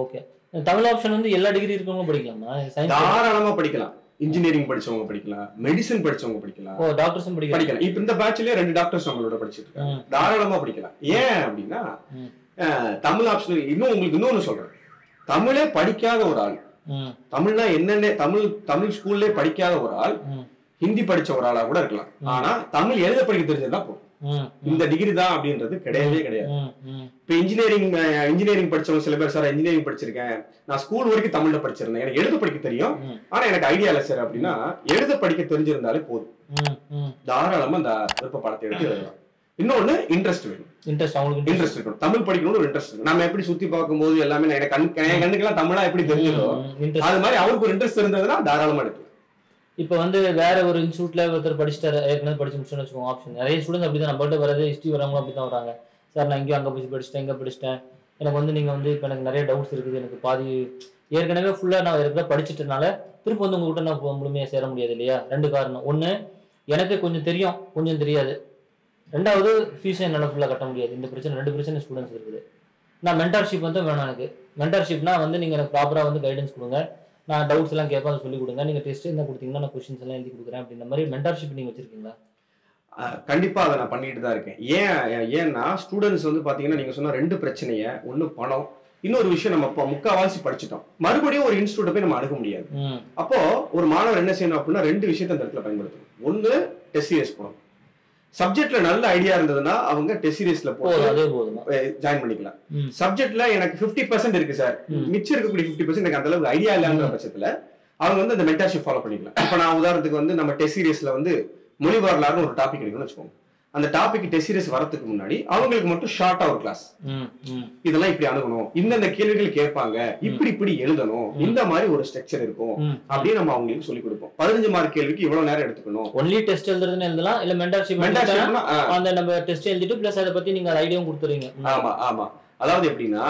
தமிழ் ஆப்ஷன் வந்து எல்லா டிகிரி இருக்கவங்க படிக்கலாமா சயின்ஸ் தாராளமா படிக்கலாம் இன்ஜினியரிங் படிச்சவங்க படிக்கலாம் மெடிசன் படிச்சவங்க படிக்கலாம் ஓ டாக்டர்ஸும் படிக்கலாம் படிக்கலாம் இப்ப இந்த பேட்ச்லயே ரெண்டு டாக்டர்ஸ் நம்மளோட படிச்சிட்டு இருக்காங்க ம். தாராளமா படிக்கலாம் ஏன் அப்படின்னா ம். அஹ், தமிழ் ஆப்ஷன் இன்னும் உங்களுக்கு இன்னொன்னு சொல்றேன் தமிழே படிக்காத ஒரு ஆள் ம், தமிழ்னா என்னென்ன தமிழ் தமிழ் ஸ்கூல்லே படிக்காத ஒரு ஆள் ம், ஹிந்தி படிச்ச ஒரு ஆளா கூட இருக்கலாம் ம். ஆனா தமிழ் எழுத படிக்க தெரிஞ்சதுதான் போதும் ம், இந்த டிகிரி தான் அப்படின்றது கிடையவே கிடையாது ம், ம், இப்ப இன்ஜினியரிங் இன்ஜினியரிங் படிச்சவங்க சில பேர் சார் இன்ஜினியரிங் படிச்சிருக்கேன் நான் ஸ்கூல் வரைக்கும் தமிழ்ல படிச்சிருந்தேன் எனக்கு எழுத படிக்க தெரியும் ம், ஆனா எனக்கு ஐடியா இல்ல சார் அப்படின்னா எழுத படிக்க தெரிஞ்சிருந்தாலே போதும் ம், ம். தாராளமா அந்த விருப்ப படத்தை எடுத்து எழுதலாம் இன்னொன்னு இன்ட்ரெஸ்ட் வேணும் இன்ட்ரெஸ்ட் அவங்களுக்கு இன்ட்ரெஸ்ட் இருக்கணும் தமிழ் படிக்கணும்னு ஒரு இன்ட்ரெஸ்ட் இருக்கு நம்ம எப்படி சுத்தி பார்க்கும்போது எல்லாமே நான் எனக்கு கண் என் கண்ணுக்கெல்லாம் தமிழா எப்படி தெரிஞ்சதோ இன்ட்ரெஸ்ட் அது மாதிரி அவருக்கு ஒரு இன்ட்ரெஸ்ட் இருந்ததுன்னா தாராளமா எடுக்கலாம் இப்போ வந்து வேற ஒரு இன்ஸ்டியூட்ல ஒருத்தர் படிச்சிட்டாரு ஏற்கனவே படிச்சு முடிச்சுன்னு வச்சுக்கோங்க ஆப்ஷன் நிறைய ஸ்டூடெண்ட்ஸ் அப்படி தான் நம்மள்ட்ட வரது ஹிஸ்ட்ரி வரவங்களும் அப்படி தான் வராங்க சார் நான் இங்கேயும் அங்கே போய் படிச்சிட்டேன் இங்கே படிச்சிட்டேன் எனக்கு வந்து நீங்கள் வந்து இப்போ எனக்கு நிறைய டவுட்ஸ் இருக்குது எனக்கு பாதி ஏற்கனவே ஃபுல்லாக நான் இருக்கிற படிச்சிட்டனால திரும்ப வந்து உங்ககிட்ட நான் இப்போ முழுமையாக சேர முடியாது இல்லையா ரெண்டு காரணம் ஒன்று எனக்கு கொஞ்சம் தெரியும் கொஞ்சம் தெரியாது ரெண்டாவது ஃபீஸும் என்னால் ஃபுல்லாக கட்ட முடியாது இந்த பிரச்சனை ரெண்டு பிரச்சனை ஸ்டூடெண்ட்ஸ் இருக்குது நான் மென்டார்ஷிப் வந்து வேணும் எனக்கு மென்டார்ஷிப்னா வந்து நீங்கள் எனக்கு ப்ராப்பராக வந்து கைடன்ஸ் கொடுங்க நான் டவுட்ஸ் எல்லாம் கேட்பேன் அதை சொல்லிக் கொடுங்க நீங்கள் டெஸ்ட் என்ன கொடுத்தீங்கன்னா நான் கொஸ்டின்ஸ் எல்லாம் எழுதி கொடுக்குறேன் அப்படின்ற மாதிரி மென்டார்ஷிப் நீங்கள் வச்சிருக்கீங்களா அஹ் கண்டிப்பா அதை நான் பண்ணிட்டு தான் இருக்கேன் ஏன் ஏன்னா ஸ்டூடெண்ட்ஸ் வந்து பாத்தீங்கன்னா நீங்க சொன்ன ரெண்டு பிரச்சனைய ஒண்ணு பணம் இன்னொரு விஷயம் நம்ம இப்போ முக்காவாசி படிச்சிட்டோம் மறுபடியும் ஒரு இன்ஸ்டியூட்டை போய் நம்ம அணுக முடியாது ம் அப்போ ஒரு மாணவர் என்ன செய்யணும் அப்படின்னா ரெண்டு விஷயத்தை அந்த இடத்துல பயன்படுத்தணும் ஒண்ணு டெஸ்ட் சீரியஸ் போகணும் சப்ஜெக்ட்ல நல்ல ஐடியா இருந்ததுன்னா அவங்க டெஸ்ட் சீரியஸ்ல போதும் போட்டு அதே போதுமா ஜாயின் பண்ணிக்கலாம் ம் சப்ஜெக்ட்ல எனக்கு 50% பர்சன்ட் இருக்கு சார் ம். மிச்சம் இருக்கக்கூடிய 50% பர்சன்ட் எனக்கு அந்த அளவுக்கு ஐடியா இல்லைன்ற ம். பட்சத்துல அவங்க வந்து அந்த மென்டார்ஷிப் ஃபாலோ பண்ணிக்கலாம் இப்போ நான் உதாரணத்துக்கு வந்து நம்ம டெஸ்ட் சீரியஸ்ல வந்து மொழி வரலாறுன்னு ஒரு டாபிக் எடுக்கணும்னு வச்சுக்கோங்க அந்த டாபிக் டெஸ்ட் சீரியஸ் வரதுக்கு முன்னாடி அவங்களுக்கு மட்டும் ஷார்ட்டா ஒரு கிளாஸ் ம் ம் இதெல்லாம் இப்படி அணுகணும் இந்தந்த கேள்விகள் கேட்பாங்க இப்படி இப்படி எழுதணும் ம். இந்த மாதிரி ஒரு ஸ்ட்ரக்சர் இருக்கும் ம் அப்படின்னு நம்ம அவங்களுக்கு சொல்லி கொடுப்போம் பதினஞ்சு மார்க் கேள்விக்கு இவ்வளவு நேரம் எடுத்துக்கணும் ஒன்லி டெஸ்ட் எழுதுறதுன்னு எழுதலாம் இல்ல மென்டார்ஷிப் மென்டார்ஷிப்னா அந்த நம்ம டெஸ்ட் எழுதிட்டு ப்ளஸ் அதை பத்தி நீங்க ஐடியாவும் கொடுத்துறீங்க ஆமா ஆமா அதாவது எப்படின்னா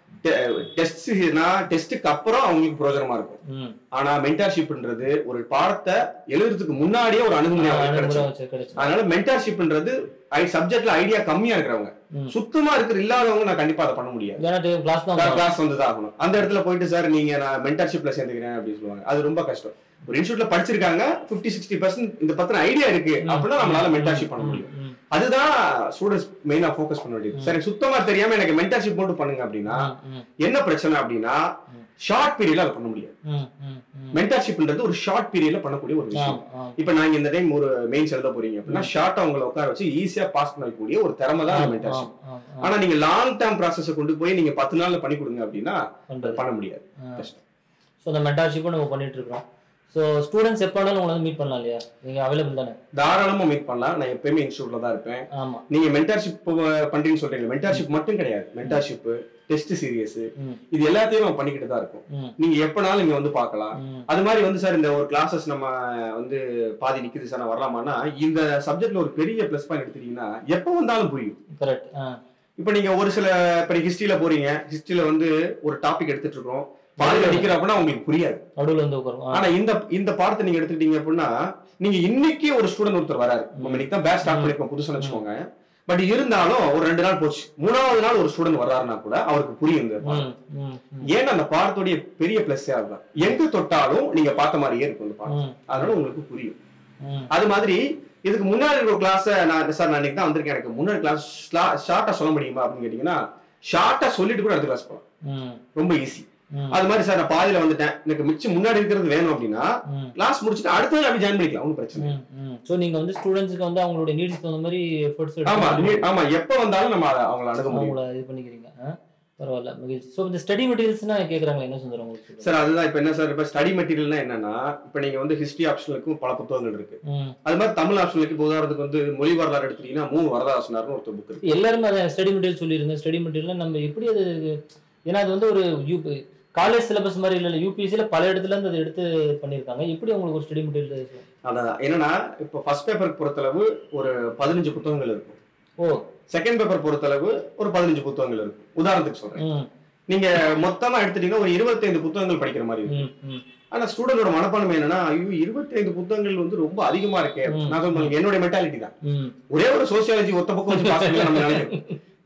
டெஸ்ட்னா டெஸ்ட்டுக்கு அப்புறம் அவங்களுக்கு பிரயோஜனமா இருக்கும் ம் ஆனா மென்டார்ஷிப்ன்றது ஒரு பாடத்தை எழுதுறதுக்கு முன்னாடியே ஒரு அணுகுமுறை அவங்களுக்கு கிடைச்சிடும். அனுபவம் வச்சு கிடைச்சு அதனால மென்டார்ஷிப்ன்றது சப்ஜெக்ட்ல ஐடியா கம்மியா இருக்கிறவங்க ம். சுத்தமா இருக்கிற இல்லாதவங்க நான் கண்டிப்பா அதை பண்ண முடியாது ஏன்னா கிளாஸ் தான் கிளாஸ் வந்து தான் ஆகணும் அந்த இடத்துல போயிட்டு சார் நீங்க நான் மென்டார்ஷிப்ல சேர்ந்துக்கிறேன் அப்படின்னு சொல்லுவாங்க அது ரொம்ப கஷ்டம் ஒரு இன்ஸ்டியூட்ல படிச்சிருக்காங்க 50 சிக்ஸ்டி பர்சன்ட் இந்த பத்தின ஐடியா இருக்கு ம். அப்படின்னா நம்மளால மென்டார்ஷிப் பண்ண முடியும் ம், அதுதான் ஸ்டூடெண்ட்ஸ் மெயினா ஃபோக்கஸ் பண்ண வேண்டியது ம். சரி சுத்தமா தெரியாம எனக்கு மென்டார்ஷிப் மட்டும் பண்ணுங்க அப்படின்னா ம், ம், என்ன பிரச்சனை அப்படின்னா ம். ஷார்ட் பீரியட்ல அதை பண்ண முடியாது ம், ம், ம். மென்டார்ஷிப்ன்றது ஒரு ஷார்ட் பீரியட்ல பண்ணக்கூடிய ஒரு விஷயம் ஆம், ஆம். இப்ப நாங்க இந்த டைம் ஒரு மெயின்ஸ் எழுத போறீங்க அப்படின்னா ஷார்ட்டா உங்களை உட்கார வச்சு ஈஸியா பாஸ் பண்ணக்கூடிய ஒரு திறமை தான் ஆம், மென்டார்ஷிப் ஆம், ஆம், ஆம். ஆனா நீங்க லாங் டேர்ம் ப்ராசஸ் கொண்டு போய் நீங்க பத்து நாள்ல பண்ணி கொடுங்க அப்படின்னா பண்றது. பண்ண முடியாது ஆ. கஷ்டம் ஸோ அந்த மென்டார்ஷிப்பும் நம்ம பண்ணிட்டு இருக்கோம் ஸோ ஸ்டூடெண்ட்ஸ் எப்போ வேணாலும் உங்களை வந்து மீட் பண்ணலாம் இல்லையா நீங்க அவைலபிள் தானே தாராளமா மீட் பண்ணலாம் நான் எப்பயுமே இன்ஸ்டியூட்ல தான் இருப்பேன் ஆமா நீங்க மென்டார்ஷிப் பண்றீங்கன்னு சொல்றீங்க மென்டார்ஷிப் மட்டும் கிடையாது மென்டார்ஷிப் டெஸ்ட் சீரியஸ் ம் இது எல்லாத்தையும் நம்ம பண்ணிக்கிட்டு தான் இருக்கோம் ம் நீங்க எப்பனாலும் இங்க வந்து பார்க்கலாம் ம் அது மாதிரி வந்து சார் இந்த ஒரு கிளாஸஸ் நம்ம வந்து பாதி நிக்குது சார் நான் வரலாமான்னா இந்த சப்ஜெக்ட்ல ஒரு பெரிய ப்ளஸ் பாயிண்ட் எடுத்துட்டீங்கன்னா எப்போ வந்தாலும் புரியும் கரெக்ட் ஆ இப்போ நீங்க ஒரு சில இப்போ ஹிஸ்டரியில போறீங்க ஹிஸ்டரியில வந்து ஒரு டாபிக் எடுத்துட்டு இருக்கோம் பாதியில நிக்கிற அப்படின்னா உங்களுக்கு புரியாது நடுவில் வந்து உட்காரும் ஆ. ஆனா இந்த இந்த பாடத்தை நீங்க எடுத்துக்கிட்டீங்க அப்படின்னா நீங்க இன்னைக்கு ஒரு ஸ்டூடெண்ட் ஒருத்தர் வராரு நம்ம இன்னைக்கு தான் பேட்ச் ஸ்டார்ட் பண்ணிருக்கோம் புதுசுன்னு வச்சுக்கோங்க பட் இருந்தாலும் ஒரு ரெண்டு நாள் போச்சு மூணாவது நாள் ஒரு ஸ்டூடெண்ட் வர்றாருன்னா கூட அவருக்கு புரியும் இந்த பாடம். ம் ம் ம் ஏன்னா அந்த பாடத்துடைய பெரிய பிளஸ் அதுதான் எங்க தொட்டாலும் நீங்க பார்த்த மாதிரியே இருக்கும் இந்த பாடம் ம் அதனால உங்களுக்கு புரியும் ம் அது மாதிரி இதுக்கு முன்னாடி இருக்கிற கிளாஸ் நான் சார் நான் இன்னைக்கு தான் வந்திருக்கேன் எனக்கு முன்னாடி கிளாஸ் ஷார்ட்டா சொல்ல முடியுமா அப்படின்னு கேட்டீங்கன்னா ஷார்ட்டா சொல்லிட்டு கூட அடுத்த கிளாஸ் போகலாம் ம் ரொம்ப ஈஸி ம் அது மாதிரி சார் நான் பாதியில வந்துட்டேன் எனக்கு மிச்சம் முன்னாடி இருக்கிறது வேணும் அப்படின்னா ம் கிளாஸ் முடிச்சுட்டு அடுத்தது அப்படி ஜாயின் பண்ணிக்கலாம் ஒன்றும் பிரச்சனை இல்லை. ம் ம் ஸோ நீங்க வந்து ஸ்டூடெண்ட்ஸ்க்கு வந்து அவங்களுடைய நீட்ஸ் தகுந்த மாதிரி எஃபர்ட்ஸ் ஆமா எடுத்து நீ- ஆமா எப்ப வந்தாலும் நம்ம அதை அவங்கள அணுக முடியும் அவங்கள இது பண்ணிக்கிறீங்க ஆ? பரவாயில்ல மகிழ்ச்சி ஸோ இந்த ஸ்டடி மெட்டீரியல்ஸ்னா கேட்குறாங்களா என்ன சுந்தரம் உங்களுக்கு சொல்லுங்க. சார் அதுதான் இப்ப என்ன சார் இப்ப ஸ்டடி மெட்டீரியல்னா என்னன்னா இப்ப நீங்க வந்து ஹிஸ்டரி ஆப்ஷனுக்கும் பல புத்தகங்கள் இருக்கு ம் அது மாதிரி தமிழ் ஆப்ஷனுக்கு இப்போ உதாரணத்துக்கு வந்து மொழி வரலாறு எடுத்துட்டீங்கன்னா மூணு வரதாசனார்னு ஒருத்தர் புக் இருக்கு எல்லாருமே அதை ஸ்டடி மெட்டீரியல் சொல்லியிருந்தேன் ஸ்டடி மெட்டீரியல் நம்ம எப்படி அது ஏன்னா அது வந்து ஒரு யூ காலேஜ் சிலபஸ் மாதிரி இல்லை யூபிஎஸ்சியில் பல இடத்துல இருந்து அதை எடுத்து பண்ணியிருக்காங்க எப்படி உங்களுக்கு ஒரு ஸ்டடி மெட்டீரியல் அதான் என்னன்னா இப்போ ஃபர்ஸ்ட் பேப்பருக்கு பொறுத்தளவு ஒரு பதினஞ்சு புத்தகங்கள் இருக்கும் ஓ செகண்ட் பேப்பர் பொறுத்தளவு ஒரு பதினஞ்சு புத்தகங்கள் இருக்கும் உதாரணத்துக்கு சொல்றேன் ம் நீங்க மொத்தமா எடுத்துட்டீங்கன்னா ஒரு இருபத்தைந்து புத்தகங்கள் படிக்கிற மாதிரி இருக்கும் ம் ம் ஆனா ஸ்டூடெண்டோட மனப்பான்மை என்னன்னா ஐயோ இருபத்தைந்து புத்தகங்கள் வந்து ரொம்ப அதிகமா இருக்கே ம். நான் சொல்றேன் என்னுடைய மென்டாலிட்டி தான் ம் ஒரே ஒரு சோசியாலஜி ஒத்த பக்கம் வச்சு பாஸ் பண்ணி நம்ம நினைக்கிறோம்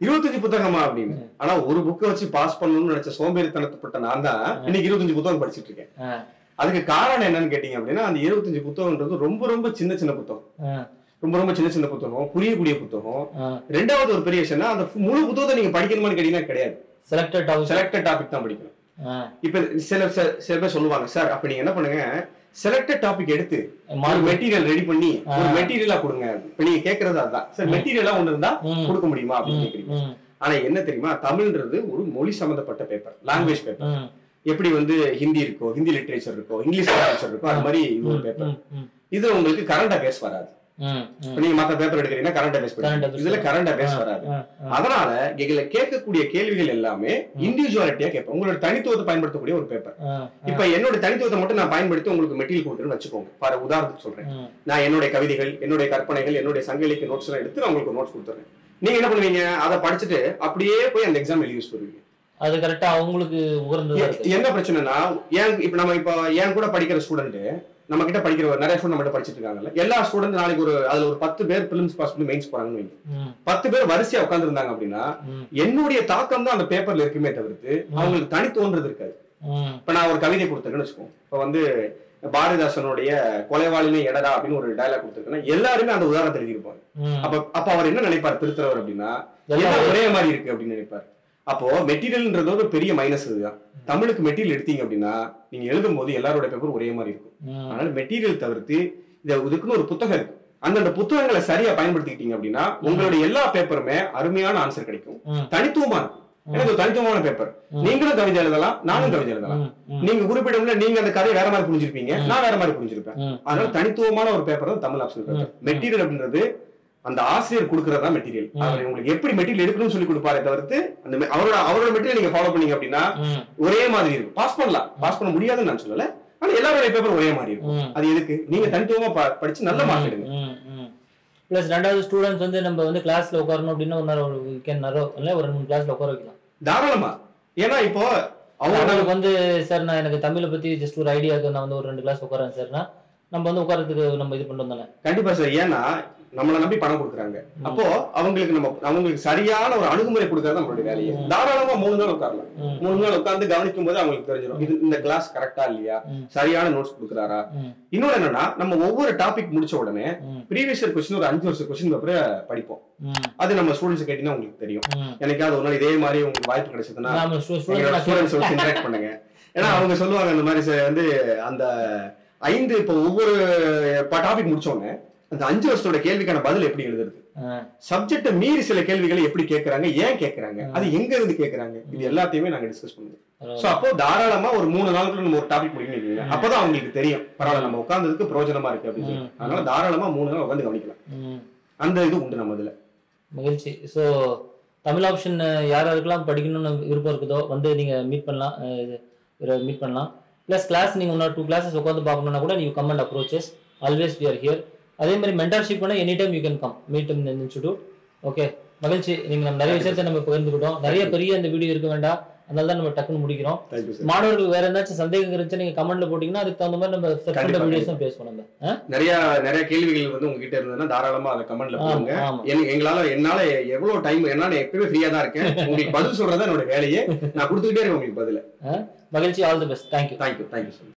இருபத்தஞ்சு புத்தகமா அப்படின்னு ஆனா ஒரு புக்கை வச்சு பாஸ் பண்ணணும்னு நினைச்ச சோம்பேறித்தனப்பட்ட நான் தான் இன்னைக்கு இருபத்தஞ்சு புத்தகம் படிச்சிட்டு இருக்கேன் ஆ, அதுக்கு காரணம் என்னன்னு கேட்டீங்க அப்படின்னா அந்த இருபத்தஞ்சு புத்தகம்ன்றது ரொம்ப ரொம்ப சின்ன சின்ன புத்தகம் ஆ, ரொம்ப ரொம்ப சின்ன சின்ன புத்தகம் புரியக்கூடிய புத்தகம் ஆ. ரெண்டாவது ஒரு பெரிய விஷயம்னா அந்த முழு புத்தகத்தை நீங்க படிக்கணுமான்னு கேட்டீங்கன்னா கிடையாது selected topics. செலக்டட் டாபிக் தான் படிக்கணும் ஆ, இப்ப சில சில- சில பேர் சொல்லுவாங்க சார் அப்ப நீங்க என்ன பண்ணுங்க செலக்டட் டாபிக் எடுத்து ஒரு mark. மெட்டீரியல் ரெடி பண்ணி ஒரு ஆ. மெட்டீரியலா கொடுங்க இப்ப நீங்க கேக்குறது அதுதான் சார் ம். மெட்டீரியலா ஒண்ணு இருந்தா ம், கொடுக்க முடியுமா அப்படின்னு ம், கேக்குறீங்க ம், ஆனா என்ன தெரியுமா தமிழ்ன்றது ஒரு மொழி சம்பந்தப்பட்ட பேப்பர் லாங்குவேஜ் பேப்பர் ம், எப்படி வந்து ஹிந்தி இருக்கோ ஹிந்தி லிட்ரேச்சர் இருக்கோ இங்கிலீஷ் லிட்ரேச்சர் இருக்கோ அது மாதிரி இது ஒரு பேப்பர் ம், ம், இதுல உங்களுக்கு கரண்ட் அஃபேர்ஸ் வராது ம், ம். இப்ப நீங்க மத்த பேப்பர் எடுக்கிறீங்கன்னா கரண்ட் அஃபேர்ஸ் Current affairs இதுல வராது. கரண்ட் அஃபேர்ஸ் வராது ஆ, ஆ. அதனால இதுல கேட்கக்கூடிய கேள்விகள் எல்லாமே இண்டிவிஜுவாலிட்டியா கேட்பேன் உங்களோட தனித்துவத்தை பயன்படுத்தக்கூடிய ஒரு பேப்பர் ஆ, இப்ப என்னோட தனித்துவத்தை மட்டும் நான் பயன்படுத்தி உங்களுக்கு மெட்டீரியல் கொடுக்குறேன்னு வச்சுக்கோங்க ஃபார் உதாரணத்துக்கு சொல்றேன் ம், நான் என்னுடைய கவிதைகள் என்னுடைய கற்பனைகள் என்னுடைய சங்கலிக்கு நோட்ஸ் எல்லாம் எடுத்து நான் உங்களுக்கு நோட்ஸ் கொடுத்துறேன் நீங்க என்ன பண்ணுவீங்க அதை படிச்சுட்டு அப்படியே போய் அந்த எக்ஸாம் எழுதி வருவீங்க அது கரெக்டா அவங்களுக்கு உகர்ந்ததா இருக்கு என்ன பிரச்சனைனா ஏன் இப்ப நம்ம இப்ப ஏன் கூட படிக்கிற ஸ்டூடெண்ட் நம்ம கிட்ட படிக்கிற ஒரு நிறைய ஸ்டூடெண்ட் நம்ம படிச்சிட்டு இருக்காங்கல்ல எல்லா ஸ்டூடெண்ட் நாளைக்கு ஒரு அதுல ஒரு பத்து பேர் பிலிம்ஸ் பாஸ் பண்ணி மெயின்ஸ் போறாங்கன்னு வைங்க ம், பத்து பேர் வரிசையா உட்கார்ந்து இருந்தாங்க அப்படின்னா ம், என்னுடைய தாக்கம் தான் அந்த பேப்பர்ல இருக்குமே தவிர்த்து அவங்களுக்கு தனி தோன்றது இருக்காது ம், இப்ப நான் ஒரு கவிதை கொடுத்துருக்கேன்னு வச்சுக்கோங்க இப்ப வந்து பாரதிதாசனுடைய கொலைவாளினே எடடா அப்படின்னு ஒரு டயலாக் கொடுத்துருக்கேன்னா எல்லாருமே அந்த உதாரணத்தை எழுதியிருப்பாங்க ம். அப்ப அப்ப அவர் என்ன நினைப்பார் திருத்துறவர் அப்படின்னா எல்லாம் எல்லாம் ஒரே மாதிரி இருக்கு அப்படின்னு நினைப்பார் அப்போ மெட்டீரியல்ன்றது ஒரு பெரிய மைனஸ் இதுதான் தமிழுக்கு மெட்டீரியல் எடுத்தீங்க அப்படின்னா நீங்க எழுதும் போது எல்லாரோட பேப்பர் ஒரே மாதிரி இருக்கும் ம், அதனால மெட்டீரியல் தவிர்த்து இத இதுக்குன்னு ஒரு புத்தகம் இருக்கு அந்தந்த புத்தகங்களை சரியா பயன்படுத்திக்கிட்டீங்க அப்படின்னா உங்களுடைய எல்லா பேப்பருமே அருமையான ஆன்சர் கிடைக்கும் ம். தனித்துவமா இருக்கும் எனக்கு ஒரு தனித்துவமான பேப்பர் நீங்களும் கவிதை எழுதலாம் நானும் கவிதை எழுதலாம் ம், ம், நீங்க குறிப்பிடல நீங்க அந்த கதையை வேற மாதிரி புரிஞ்சிருப்பீங்க நான் வேற மாதிரி புரிஞ்சிருப்பேன் ம். அதனால தனித்துவமான ஒரு பேப்பர் தான் தமிழ் ஆப்ஷன் பேப்பர் மெட்டீரியல் அப்படின்றது அந்த ஆசிரியர் கொடுக்கறதா மெட்டீரியல் அவர் உங்களுக்கு எப்படி மெட்டீரியல் எடுக்கணும்னு சொல்லி கொடுப்பாரே தவிர்த்து அந்த me- அவரோட அவரோட மெட்டீரியல் நீங்க ஃபாலோ பண்ணீங்க அப்படின்னா ம், ஒரே மாதிரி இருக்கும் பாஸ் பண்ணலாம் பாஸ் பண்ண முடியாதுன்னு நான் சொல்லல ஆனா எல்லாரோட பேப்பர் ஒரே மாதிரி இருக்கும் ம். அது எதுக்கு நீங்க தனித்துவமா ப- படிச்சு நல்ல மார்க் எடுங்க பிளஸ் ரெண்டாவது ஸ்டூடெண்ட்ஸ் வந்து நம்ம வந்து கிளாஸ்ல உட்காரணும் அப்படின்னா ஒரு நேரம் ஒரு கேன் நேரம் இல்லை ஒரு ரெண்டு மூணு கிளாஸ்ல உட்கார வைக்கலாம் தாராளமா ஏன்னா இப்போ அவங்க அவங்களுக்கு வந்து சார் நான் எனக்கு தமிழை பத்தி ஜஸ்ட் ஒரு ஐடியா இருக்கு நான் வந்து ஒரு ரெண்டு கிளாஸ் உட்காரேன் சார்னா நம்ம வந்து உட்காரத்துக்கு நம்ம இது பண்ணிட்டு தானே கண்டிப்பா சார் ஏன்னா நம்மளை நம்பி பணம் கொடுக்குறாங்க அப்போ அவங்களுக்கு நம்ம அவங்களுக்கு சரியான ஒரு அணுகுமுறை கொடுக்கறது நம்மளுடைய வேலையை தாராளமா மூணு நாள் உட்காரலாம் ம். மூணு நாள் உட்கார்ந்து கவனிக்கும் போது அவங்களுக்கு தெரிஞ்சிடும் இது இந்த கிளாஸ் கரெக்டா இல்லையா ம். சரியான நோட்ஸ் கொடுக்குறாரா ம், இன்னொன்னு என்னன்னா நம்ம ஒவ்வொரு டாபிக் முடிச்ச உடனே ம், ப்ரீவியஸ் இயர் கொஸ்டின் ஒரு அஞ்சு வருஷம் கொஸ்டின் பேப்பரை படிப்போம் ம், அது நம்ம ஸ்டூடெண்ட்ஸ் கேட்டீங்கன்னா உங்களுக்கு தெரியும் ம். எனக்காவது ஒரு நாள் இதே மாதிரி உங்களுக்கு வாய்ப்பு கிடைச்சதுன்னா நாம stu- students எங்களோட நான் ஸ்டூடெண்ட்ஸ் வச்சு இன்டராக்ட் பண்ணுங்க ஏன்னா அவங்க சொல்லுவாங்க அந்த மாதிரி சார் வந்து அந்த ஐந்து இப்போ ஒவ்வொரு டாபிக் முடிச்ச உடனே அந்த அஞ்சு வருஷத்தோட கேள்விக்கான பதில் எப்படி எழுதுறது ஆ, சப்ஜெக்ட மீறி சில கேள்விகளை எப்படி கேக்குறாங்க ஏன் கேக்குறாங்க அது எங்க இருந்து கேக்குறாங்க இது எல்லாத்தையுமே நாங்க டிஸ்கஸ் பண்ணுவோம் பரவாயில்ல. சோ அப்போ தாராளமா ஒரு மூணு நாளுக்குள்ள நம்ம ஒரு டாபிக் முடிக்கணும் அப்பதான் அவங்களுக்கு தெரியும் பரவாயில்ல நம்ம உட்கார்ந்ததுக்கு பிரயோஜனமா இருக்கு அப்படின்னு சொல்லி ம். அதனால தாராளமா மூணு நாள் உட்காந்து கவனிக்கலாம் ம். அந்த இது உண்டு நம்ம இதுல மகிழ்ச்சி ஸோ தமிழ் ஆப்ஷன் யார் யாருக்கெல்லாம் படிக்கணும்னு விருப்பம் இருக்குதோ வந்து நீங்கள் மீட் பண்ணலாம் மீட் பண்ணலாம் ப்ளஸ் கிளாஸ் நீங்கள் இன்னொரு டூ கிளாஸஸ் உட்காந்து பார்க்கணுன்னா கூட நீங்கள் come and approaches always we are here அதே மாதிரி மென்டர்ஷிப் பண்ண any time you can come meet in institute okay மகிழ்ச்சி நீங்கள் நம்ம நிறைய விஷயத்தை நம்ம பகிர்ந்துக்கிட்டோம் நிறைய பெரிய இந்த வீடியோ இருக்க வேண்டாம் அதனால தான் நம்ம டக்குன்னு முடிக்கிறோம் தேங்க்யூ சார் மாணவர்கள் வேற ஏதாச்சும் சந்தேகம் இருந்துச்சு நீங்கள் கமெண்ட்ல போட்டிங்கன்னா அதுக்கு தகுந்த மாதிரி நம்ம செட் கண்டிப்பா, வீடியோஸ் தான் பேசுவோம் நம்ம ஆ? நிறைய நிறைய கேள்விகள் வந்து உங்ககிட்ட இருந்ததுன்னா தாராளமா அதை கமெண்ட்ல போடுங்க ஆமா ஆமா எனக்கு எங்களால என்னால எவ்வளவு டைம் என்னால எப்பவுமே ஃப்ரீயா தான் இருக்கேன் உங்களுக்கு பதில் சொல்றதா என்னோட வேலையே நான் கொடுத்துக்கிட்டே இருக்கேன் உங்களுக்கு பதில மகிழ்ச்சி all the best thank you thank you thank you sir